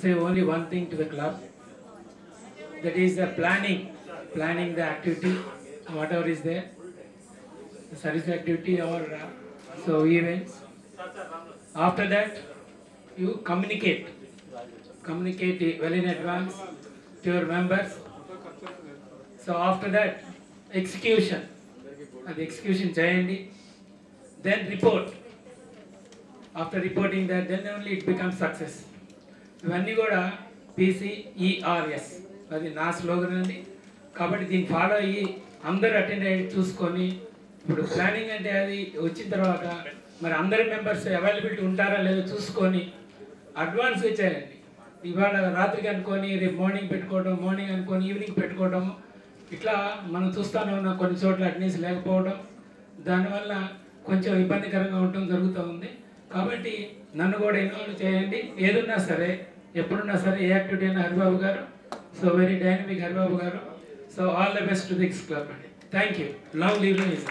say only one thing to the club. That is the planning, planning the activity, whatever is there, the service activity or uh, so events. After that, you communicate, communicate it well in advance to your members. So after that, execution, అది execution చేయండి then report. After reporting that, then only it becomes success. ఇవన్నీ కూడా పీసీఈఆర్ఎస్ అది నా slogan అండి కాబట్టి దీన్ని follow అయ్యి అందరూ అటెండ్ అయ్యి చూసుకొని ఇప్పుడు ప్లానింగ్ అంటే అది వచ్చిన తర్వాత మరి అందరి మెంబర్స్ అవైలబిలిటీ ఉంటారా లేదో చూసుకొని అడ్వాన్స్ చేయండి ఇవాళ రాత్రికి అనుకొని రేపు మార్నింగ్ పెట్టుకోవడం మార్నింగ్ అనుకొని ఈవినింగ్ పెట్టుకోవడం ఇట్లా మనం చూస్తూనే ఉన్నాం కొన్ని చోట్ల అటెండెన్స్ లేకపోవడం దానివల్ల కొంచెం ఇబ్బందికరంగా ఉండటం జరుగుతూ ఉంది కాబట్టి నన్ను కూడా ఇన్వాల్వ్ చేయండి ఏదున్నా సరే ఎప్పుడున్నా సరే ఏ యాక్టివిటీ అయినా Haribabu garu so very dynamic Haribabu garu so all the best to Dix club అండి thank you love leave is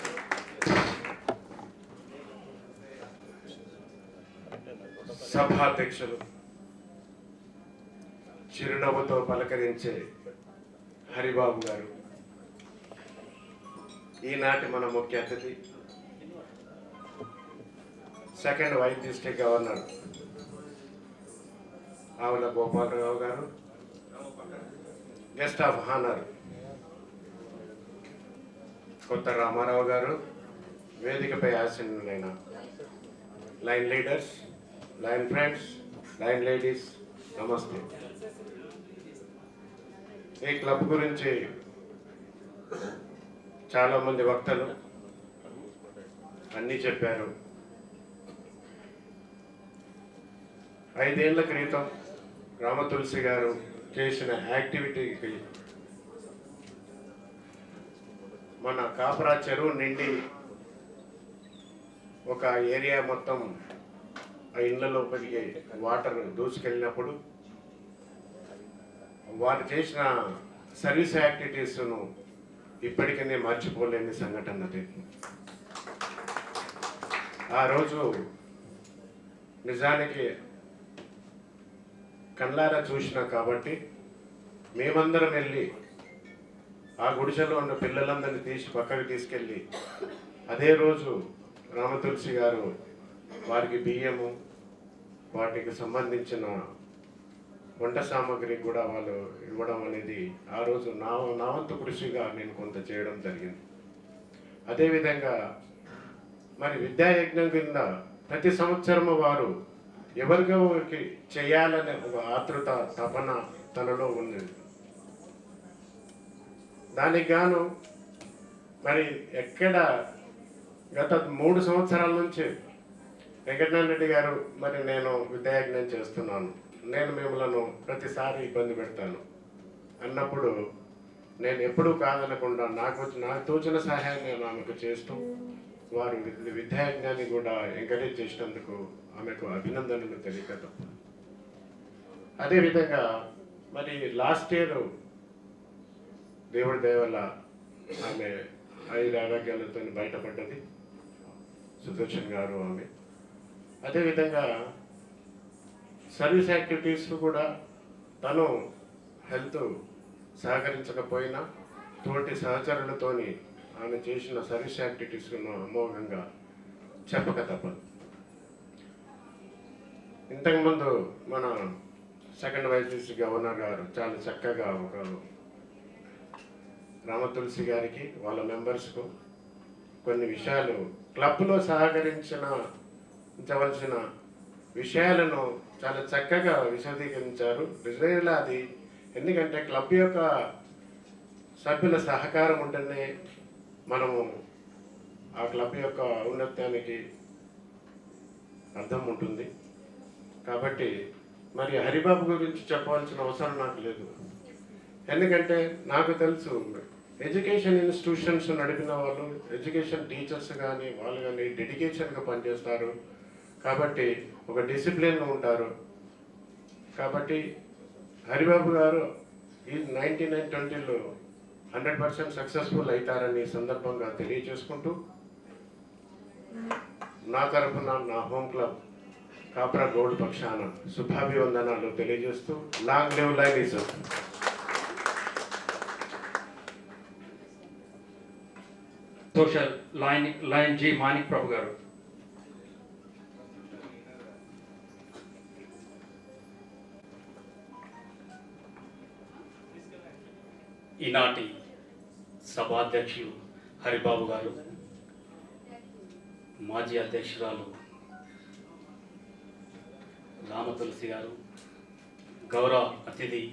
సభాధ్యక్షులు చిరునవ్వుతో పలకరించే హరిబాబు గారు ఈనాటి మన ముఖ్య అతిథి సెకండ్ వైస్ డిస్ట్రిక్ట్ గవర్నర్ ఆవుల గోపాలరావు గారు గెస్ట్ ఆఫ్ హానర్ కొత్త రామారావు గారు వేదికపై ఆసీనులైన lion leaders lion friends lion ladies నమస్తే ఈ క్లబ్ గురించి చాలా మంది వక్తలు అన్నీ చెప్పారు ఐదేళ్ల క్రితం రామతులసి గారు చేసిన యాక్టివిటీకి మన కాపరా చెరువు నిండి ఒక ఏరియా మొత్తం ఆ ఇళ్ల లోపలికి వాటర్ దూసుకెళ్ళినప్పుడు వారు చేసిన సర్వీస్ యాక్టివిటీస్ను ఇప్పటికీ మర్చిపోలేని సంఘటన అది ఆ రోజు నిజానికి కళ్ళారా చూసిన కాబట్టి మేమందరం వెళ్ళి ఆ గుడిసెలో ఉన్న పిల్లలందరినీ తీసి పక్కకి తీసుకెళ్ళి అదే రోజు రామతులసి గారు వారికి బియ్యము వాటికి సంబంధించిన వంట సామాగ్రి కూడా వాళ్ళు ఇవ్వడం అనేది ఆ రోజు నా నా వంతు కృషిగా నేను కొంత చేయడం జరిగింది అదేవిధంగా మరి విద్యాయజ్ఞం కింద ప్రతి సంవత్సరము వారు ఎవరికి చేయాలనే ఒక ఆతృత తపన తనలో ఉంది దానికి గాను మరి ఎక్కడ గత మూడు సంవత్సరాల నుంచి వెంకటనారాయణ రెడ్డి గారు మరి నేను విద్యాయజ్ఞం చేస్తున్నాను నేను మిమ్మల్ని ప్రతిసారి ఇబ్బంది పెడతాను అన్నప్పుడు నేను ఎప్పుడూ కాదనకుండా నాకు వచ్చి- నాకు తోచిన సహాయం నేను ఆమెకు చేస్తూ వారు విద్- విద్యాయజ్ఞాన్ని కూడా ఎంకరేజ్ చేసినందుకు ఆమెకు అభినందనలు తెలియక తప్ప అదేవిధంగా మరి లాస్ట్ ఇయర్ దేవుడి దయ వల్ల ఆమె ఐదు ఆరోగ్యాలతో బయటపడ్డది సుదర్శన్ గారు ఆమె అదేవిధంగా సర్వీస్ యాక్టివిటీస్ కూడా తను హెల్త్ సహకరించకపోయినా తోటి సహచరులతోని ఆమె చేసిన సర్వీస్ యాక్టివిటీస్ను అమోఘంగా చెప్పక తప్పదు ఇంతకుముందు మన సెకండ్ వైస్ గవర్నర్ గారు చాలా చక్కగా ఒక రామతులసి గారికి వాళ్ళ మెంబర్స్కు కొన్ని విషయాలు క్లబ్లో సహకరించిన ఉంచవలసిన విషయాలను చాలా చక్కగా విశదీకరించారు నిజంగా అది ఎందుకంటే క్లబ్ యొక్క సభ్యుల సహకారం ఉంటేనే మనము ఆ క్లబ్ యొక్క ఔన్నత్యానికి అర్థం ఉంటుంది కాబట్టి మరి హరిబాబు గురించి చెప్పాల్సిన అవసరం నాకు లేదు ఎందుకంటే నాకు తెలుసు ఎడ్యుకేషన్ ఇన్స్టిట్యూషన్స్ నడిపిన వాళ్ళు ఎడ్యుకేషన్ టీచర్స్ కానీ వాళ్ళు కానీ డెడికేషన్గా పనిచేస్తారు కాబట్టి ఒక డిసిప్లిన్గా ఉంటారు కాబట్టి హరిబాబు గారు ఈ నైన్టీ నైన్ ట్వంటీలో హండ్రెడ్ పర్సెంట్ సక్సెస్ఫుల్ అవుతారని ఈ సందర్భంగా తెలియజేసుకుంటూ నా తరఫున నా హోమ్ క్లబ్ కాప్రా గోల్డ్ పక్షాన శుభాభివందనాలు తెలియజేస్తూ long live lionism social lion lion G Manik Prabhu garu ఈనాటి సభాధ్యక్షులు హరిబాబు గారు మాజీ అధ్యక్షురాలు రామతులసి గారు గౌరవ అతిథి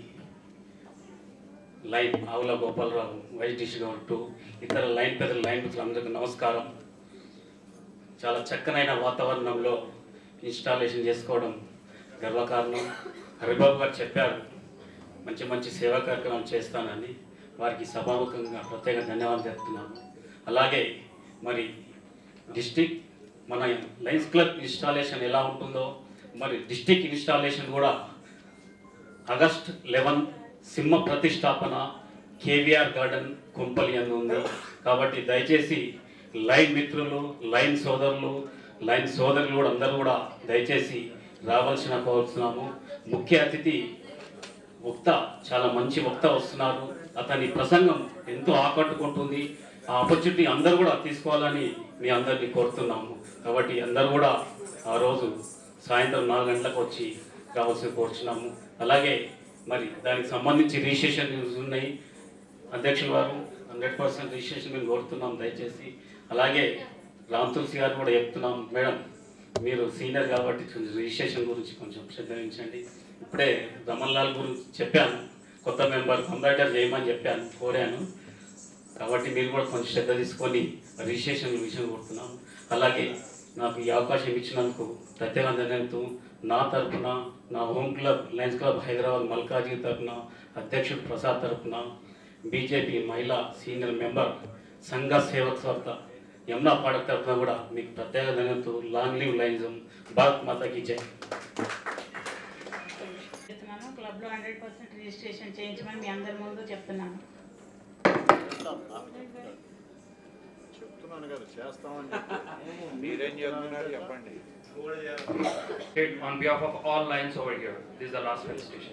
లైన్ ఆవుల గోపాలరావు వైస్ డిష్ గౌడ్ టూ ఇతర లైన్ పెద్దల లైన్ మిత్రులందరికీ నమస్కారం చాలా చక్కనైన వాతావరణంలో ఇన్స్టాలేషన్ చేసుకోవడం గర్వకారణం హరిబాబు గారు చెప్పారు మంచి మంచి సేవా కార్యక్రమం చేస్తానని వారికి సభాముఖంగా ప్రత్యేక ధన్యవాదాలు చెప్తున్నాను అలాగే మరి డిస్టిక్ మన లైన్స్ క్లబ్ ఇన్స్టాలేషన్ ఎలా ఉంటుందో మరి డిస్టిక్ ఇన్స్టాలేషన్ కూడా ఆగస్ట్ లెవెన్ సింహ ప్రతిష్టాపన కేవీఆర్ గార్డెన్ కుంపలి అని ఉంది కాబట్టి దయచేసి లైన్ మిత్రులు లైన్ సోదరులు లైన్ సోదరులు కూడా అందరూ కూడా దయచేసి రావాల్సిన కోరుతున్నాము ముఖ్య అతిథి వక్త చాలా మంచి వక్త వస్తున్నారు అతని ప్రసంగం ఎంతో ఆకట్టుకుంటుంది ఆ ఆపర్చునిటీ అందరూ కూడా తీసుకోవాలని మీ అందరినీ కోరుతున్నాము కాబట్టి అందరూ కూడా ఆ రోజు సాయంత్రం నాలుగు గంటలకు వచ్చి రావాల్సి కోరుచున్నాము అలాగే మరి దానికి సంబంధించి రిజిస్ట్రేషన్ ఉన్నాయి అధ్యక్షుల వారు హండ్రెడ్ పర్సెంట్ రిజిస్ట్రేషన్ మేము కోరుతున్నాం దయచేసి అలాగే రామ్ తులసి గారు కూడా చెప్తున్నాం మేడం మీరు సీనియర్ కాబట్టి కొంచెం రిజిస్ట్రేషన్ గురించి కొంచెం శ్రద్ధ వహించండి ఇప్పుడే రమణ్ లాల్ గురించి చెప్పాను కొత్త మెంబర్ కంప్యూటర్ చేయమని చెప్పాను కోరాను కాబట్టి మీరు కూడా కొంచెం శ్రద్ధ తీసుకొని రిజిస్ట్రేషన్ విషయం కోరుతున్నాం అలాగే నాకు ఈ అవకాశం ఇచ్చినందుకు ప్రత్యేక ధన్యవాదాలు నా తరపున నా home club lions club Hyderabad మల్కాజీ తరపున అధ్యక్షుడు ప్రసాద్ తరపున బీజేపీ మహిళా సీనియర్ మెంబర్ సంఘ సేవక్ స్వార్థ యమునా పాడక్ తరపున కూడా మీకు ప్రత్యేక ధన్యవాదాలు లాంగ్ లివ్ లైన్జం భారత్ మాతాకి జై చెప్తున్నాను క్లబ్లో హండ్రెడ్ పర్సెంట్ రిజిస్ట్రేషన్ చేయించమని మీ అందరి ముందు చెప్తున్నాను చెప్తున్నాను కదా చేస్తామని చెప్పి మీరేం చెప్తున్నారు చెప్పండి on behalf of all lines over here. This is the last felicitation.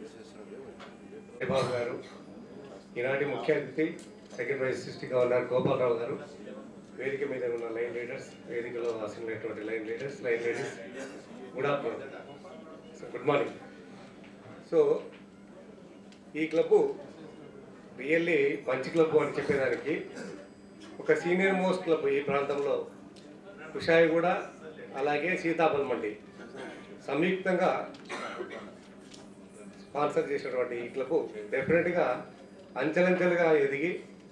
బాబు గారు ఈనాటి ముఖ్య అతిథి second vice district governor Gopalarao garu వేదిక మీద ఉన్న లైన్ లీడర్స్ వేదికలో ఆసనటువంటి lion leaders lion ladies good afternoon so good morning so ఈ క్లబ్బు రియల్లీ మంచి క్లబ్ అని చెప్పేదానికి ఒక సీనియర్ మోస్ట్ క్లబ్ ఈ ప్రాంతంలో కుషాయిగూడ అలాగే సీతాఫల్ మండి సంయుక్తంగా స్పాన్సర్ చేసినటువంటి ఈ క్లబ్ డెఫినెట్గా అంచెలంచెలుగా ఎదిగి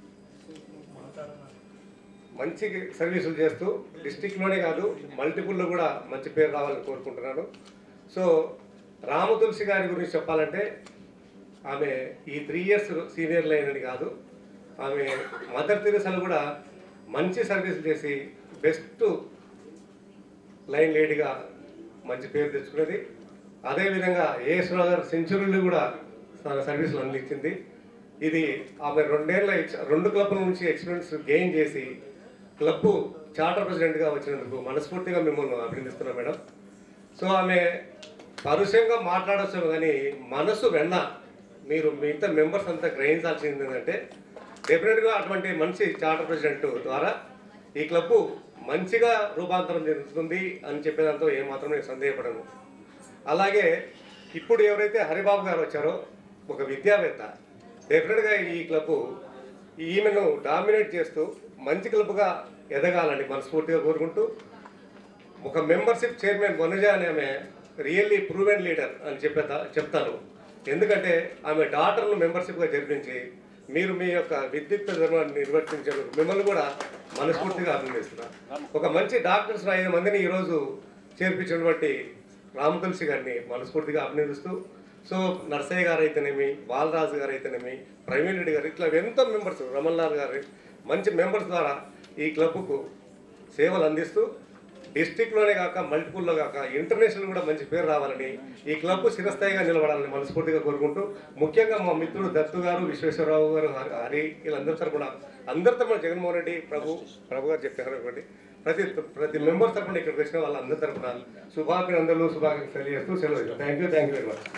మంచి సర్వీసులు చేస్తూ డిస్టిక్లోనే కాదు మల్టిపుల్లో కూడా మంచి పేరు రావాలని కోరుకుంటున్నాను సో రామతులసి గారి గురించి చెప్పాలంటే ఆమె ఈ త్రీ ఇయర్స్ సీనియర్ లైన్ అని కాదు ఆమె మదర్ తెరిసలు కూడా మంచి సర్వీసులు చేసి బెస్ట్ లైన్ లేడీగా మంచి పేరు తెచ్చుకున్నది అదేవిధంగా ఏఎస్రావు గారు సెంచురీలు కూడా తన సర్వీసులు అందించింది ఇది ఆమె రెండేళ్ల ఎక్స్- రెండు క్లబ్ల నుంచి ఎక్స్పీరియన్స్ గెయిన్ చేసి క్లబ్ చార్టర్ ప్రెసిడెంట్గా వచ్చినందుకు మనస్ఫూర్తిగా మిమ్మల్ని అభినందిస్తున్నాం మేడం సో ఆమె పరుషంగా మాట్లాడచ్చు కానీ మనసు వెన్న మీరు మిగతా మెంబర్స్ అంతా గ్రహించాల్సింది ఏంటంటే డెఫినెట్గా అటువంటి మంచి చార్టర్ ప్రెసిడెంట్ ద్వారా ఈ క్లబ్ మంచిగా రూపాంతరం చెందుతుంది అని చెప్పేదాంతో ఏమాత్రం నేను సందేహపడను అలాగే ఇప్పుడు ఎవరైతే హరిబాబు గారు వచ్చారో ఒక విద్యావేత్త డెఫినెట్గా ఈ క్లబ్ ఈమెను డామినేట్ చేస్తూ మంచి క్లబ్గా ఎదగాలని మనస్ఫూర్తిగా కోరుకుంటూ ఒక మెంబర్షిప్ చైర్మన్ వనజ అనే ఆమె రియల్లీ ప్రూవెన్ లీడర్ అని చెప్పే చెప్తాను ఎందుకంటే ఆమె డాక్టర్ను మెంబర్షిప్గా జరిపించి మీరు మీ యొక్క విద్యుత్ ధర్మాన్ని నిర్వర్తించేందుకు మిమ్మల్ని కూడా మనస్ఫూర్తిగా అభినందిస్తున్నాను ఒక మంచి డాక్టర్స్ ఐదు మందిని ఈరోజు చేర్పించినటువంటి రామతులసి గారిని మనస్ఫూర్తిగా అభినందిస్తూ సో నర్సయ్య గారు అయితేనేమి బాలరాజు గారు అయితేనేమి ప్రవీణ్ రెడ్డి గారు ఇట్లా ఎంతో మెంబర్స్ రమణ్ లాల్ గారు మంచి మెంబర్స్ ద్వారా ఈ క్లబ్కు సేవలు అందిస్తూ డిస్టిక్లోనే కాక మల్టిపుల్లో కాక ఇంటర్నేషనల్ కూడా మంచి పేరు రావాలని ఈ క్లబ్ చిరస్థాయిగా నిలబడాలని మనస్ఫూర్తిగా కోరుకుంటూ ముఖ్యంగా మా మిత్రుడు దత్తు గారు విశ్వేశ్వరరావు గారు హరి- హరి వీళ్ళందరి తరపున అందరి తరపున జగన్మోహన్ రెడ్డి ప్రభు ప్రభు గారు చెప్పారు ఒకటి ప్రతి ప్రతి మెంబర్ తరపున ఇక్కడికి వచ్చిన వాళ్ళందరి తరపున శుభాభినందనలు శుభాకాంక్షలు తెలియజేస్తూ సెలవు thank you thank you very much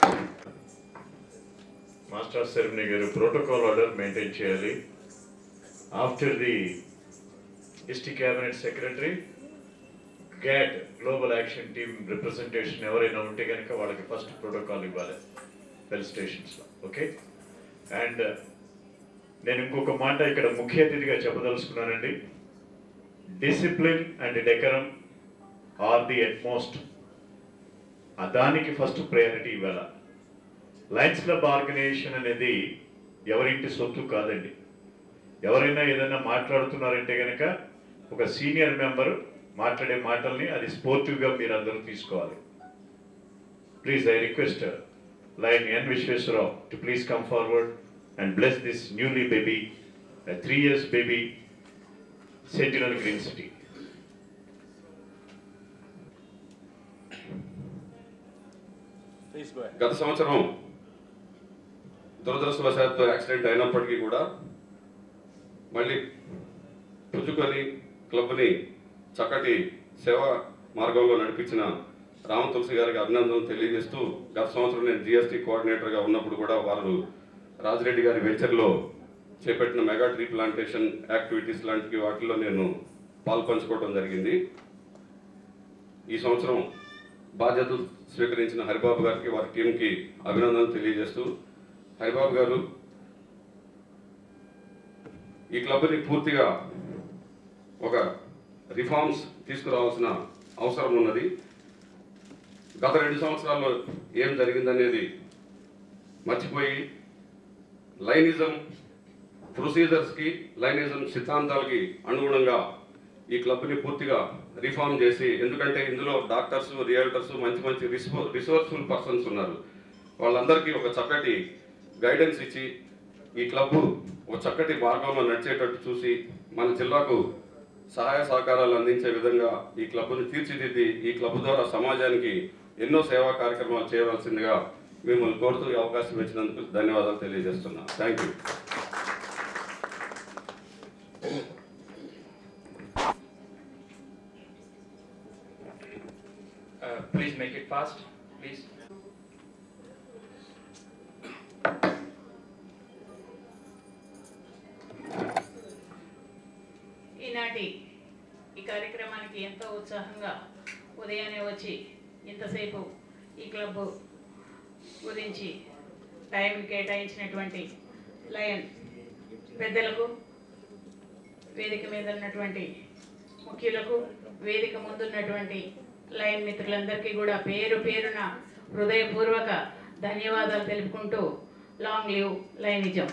master ceremony garu protocol order maintain చేయాలి after the district cabinet secretary GAT global action team representation ఎవరైనా ఉంటే కనుక వాళ్ళకి ఫస్ట్ ప్రోటోకాల్ ఇవ్వాలి వెల్ స్టేషన్స్లో ఓకే అండ్ నేను ఇంకొక మాట ఇక్కడ ముఖ్య అతిథిగా చెప్పదలుచుకున్నానండి discipline and decorum are the utmost దానికి ఫస్ట్ ప్రయారిటీ ఇవ్వాలి లయన్స్ క్లబ్ ఆర్గనైజేషన్ అనేది ఎవరింటి సొత్తు కాదండి ఎవరైనా ఏదైనా మాట్లాడుతున్నారంటే కనుక ఒక సీనియర్ మెంబర్ మాట్లాడే మాటల్ని అది స్పోర్టివ్గా మీరు అందరూ తీసుకోవాలి please I request lion N Visweswararao to please come forward and bless this newly baby three years baby sentinel green city గత సంవత్సరం దురదృష్టవశాత్తు యాక్సిడెంట్ అయినప్పటికీ కూడా మళ్ళీ పుచ్చుకొని క్లబ్ని చక్కటి సేవా మార్గంలో నడిపించిన రామ తులసి గారికి అభినందనలు తెలియజేస్తూ గత సంవత్సరం నేను జిఎస్టీ కోఆర్డినేటర్గా ఉన్నప్పుడు కూడా వారు రాజిరెడ్డి గారి వెంచర్లో చేపట్టిన మెగా ట్రీ ప్లాంటేషన్ యాక్టివిటీస్ లాంటి వాటిలో నేను పాల్పంచుకోవడం జరిగింది ఈ సంవత్సరం బాధ్యతలు స్వీకరించిన హరిబాబు గారికి వారి టీంకి అభినందనలు తెలియజేస్తూ హరిబాబు గారు ఈ క్లబ్ని పూర్తిగా ఒక రిఫార్మ్స్ తీసుకురావాల్సిన అవసరం ఉన్నది గత రెండు సంవత్సరాల్లో ఏం జరిగిందనేది మర్చిపోయి లైనిజం ప్రొసీజర్స్కి లైనిజం సిద్ధాంతాలకి అనుగుణంగా ఈ క్లబ్ని పూర్తిగా రిఫార్మ్ చేసి ఎందుకంటే ఇందులో డాక్టర్స్ రియాల్టర్స్ మంచి మంచి రిసో రిసోర్స్ఫుల్ పర్సన్స్ ఉన్నారు వాళ్ళందరికీ ఒక చక్కటి గైడెన్స్ ఇచ్చి ఈ క్లబ్ ఒక చక్కటి మార్గంలో నడిచేటట్టు చూసి మన జిల్లాకు సహాయ సహకారాలు అందించే విధంగా ఈ క్లబ్ను తీర్చిదిద్ది ఈ క్లబ్ ద్వారా సమాజానికి ఎన్నో సేవా కార్యక్రమాలు చేయవలసిందిగా మిమ్మల్ని కోరుతూ ఈ అవకాశం ఇచ్చినందుకు ధన్యవాదాలు తెలియజేస్తున్నాను thank you Uh, please make it fast, please. ఈనాటి ఈ కార్యక్రమానికి ఎంతో ఉత్సాహంగా ఉదయాన్నే వచ్చి ఇంతసేపు ఈ క్లబ్ గురించి టైం కేటాయించినటువంటి లయన్ పెద్దలకు వేదిక మీద ఉన్నటువంటి ముఖ్యులకు వేదిక ముందున్నటువంటి లైన్ మిత్రులందరికీ కూడా పేరు పేరున హృదయపూర్వక ధన్యవాదాలు తెలుపుకుంటూ long live lionism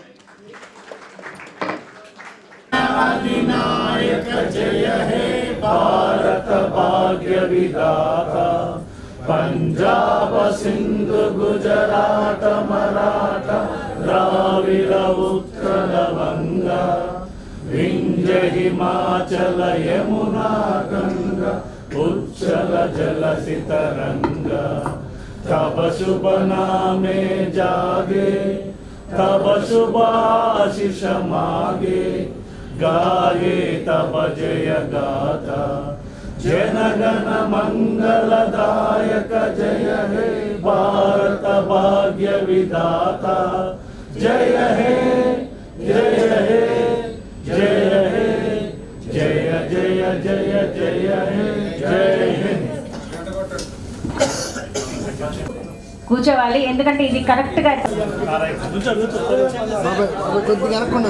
Punjab Sindhu Gujarata Maratha Dravida Utkala Banga Vindhya Himachala Yamuna Ganga ఉచ్చల జలసి తరంగ తవ శుభ నామే జాగే తవ శుభాశిష మాగే గాయే తవ జయ గాథ जनगण मंगलदायक जय हे भारत भाग्य विधाता जय हे जय हे जय हे जय जय जय जय हे जय हे కూర్చోవాలి ఎందుకంటే ఇది కరెక్ట్గా కొద్దిగా వెనక్కున్నా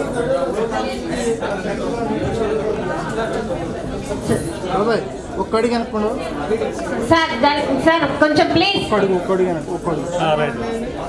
బాబాయ్ ఒక్క అడిగి వెనక్కుండా సార్ దాని సార్ కొంచెం ప్లీజ్ ఒక్క అడుగు ఒక్క అడుగు వెనక్కు ఒక్క అడుగు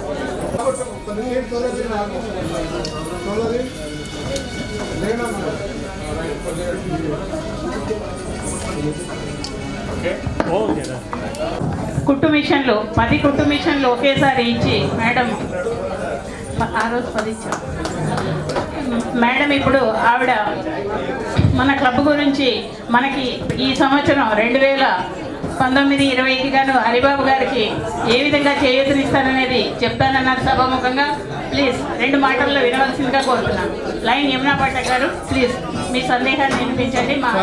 కుట్టు మిషన్లు పది కుట్టు మిషన్లు ఒకేసారి ఇచ్చి మేడం ఆ రోజు పది ఇచ్చాం మేడం ఇప్పుడు ఆవిడ మన క్లబ్ గురించి మనకి ఈ సంవత్సరం రెండు వేల పంతొమ్మిది ఇరవైకి గాను హరిబాబు గారికి ఏ విధంగా చేయూతనిస్తాననేది చెప్తానన్నారు సభాముఖంగా ప్లీజ్ రెండు మాటల్లో వినవలసిందిగా కోరుతున్నాను లైన్ యమునా పాఠక్ గారు ప్లీజ్ మీ సందేహాన్ని వినిపించండి మా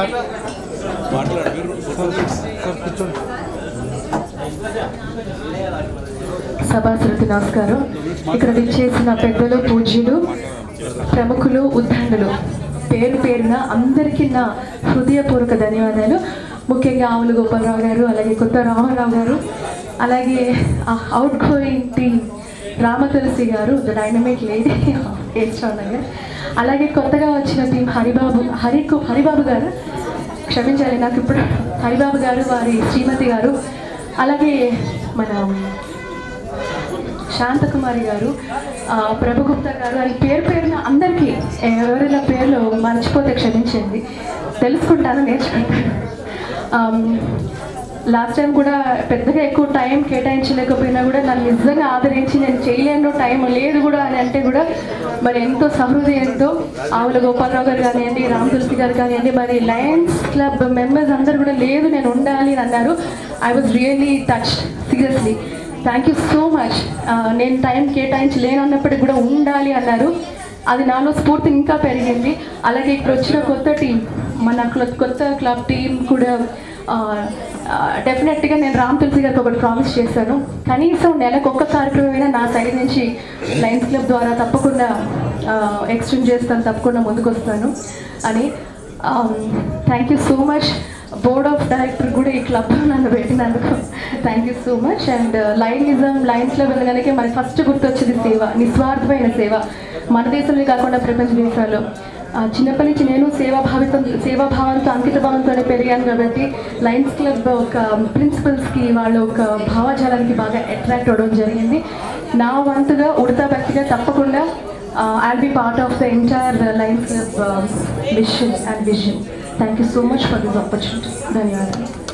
సభాశ్రుతి నమస్కారం ఇక్కడ విచ్చేసిన పెద్దలు పూజ్యులు ప్రముఖులు ఉద్దండులు పేరు పేరున అందరికీ నా హృదయపూర్వక ధన్యవాదాలు ముఖ్యంగా ఆవులు గోపాలరావు గారు అలాగే కొత్త రామారావు గారు అలాగే outgoing team Rama Tulasi garu the dynamic lady గారు అలాగే కొత్తగా వచ్చిన టీం హరిబాబు హరి హరిబాబు గారు క్షమించాలి నాకు ఇప్పుడు హరిబాబు గారు వారి శ్రీమతి గారు అలాగే మన శాంతకుమారి గారు ఆ, ప్రభుగుప్తా గారు అని పేరు పేరున అందరికీ ఎవరైనా పేర్లు మర్చిపోతే క్షమించండి తెలుసుకుంటాను నేర్చుకుంటాను లాస్ట్ టైం కూడా పెద్దగా ఎక్కువ టైం కేటాయించలేకపోయినా కూడా నన్ను నిజంగా ఆదరించి నేను చేయలేను టైం లేదు కూడా అని అంటే కూడా మరి ఎంతో సహృదయంతో ఆవుల గోపాలరావు గారు కానివ్వండి రామ్ తులసి గారు కానివ్వండి మరి లయన్స్ క్లబ్ మెంబర్స్ అందరు కూడా లేదు నేను ఉండాలి అని అన్నారు I was really touch seriously thank you so much నేను టైం కేటాయించలేను అన్నప్పటికి కూడా ఉండాలి అన్నారు అది నాలో స్ఫూర్తి ఇంకా పెరిగింది అలాగే ఇప్పుడు వచ్చిన కొత్త టీం మన క్ల- కొత్త క్లబ్ టీం కూడా డెఫినెట్గా నేను రామ్ తులసి గారికి ఒకటి ప్రామిస్ చేశాను కనీసం నెలకు ఒక్క కార్యక్రమమైనా నా సైడ్ నుంచి లయన్స్ క్లబ్ ద్వారా తప్పకుండా ఎక్స్టెండ్ చేస్తాను తప్పకుండా ముందుకు వస్తాను అని thank you so much board of director కూడా ఈ క్లబ్లో నన్ను పెట్టినందుకు thank you so much and lionism లైన్స్లో వెళ్ళగానే మనకి ఫస్ట్ గుర్తొచ్చేది సేవ నిస్వార్థమైన సేవ మన దేశంలో కాకుండా ప్రపంచ దేశాల్లో ఆ, చిన్నప్పటి నుంచి నేను సేవాభావితం సేవాభావంతో అంకిత భావంతోనే పెరిగాను కాబట్టి లయన్స్ క్లబ్ ఒక ప్రిన్సిపల్స్కి వాళ్ళ ఒక భావజాలానికి బాగా అట్రాక్ట్ అవ్వడం జరిగింది నా వంతుగా ఉడతా భక్తిగా తప్పకుండా I'll be part of the entire lions club mission and vision thank you so much for this opportunity ధన్యవాదాలు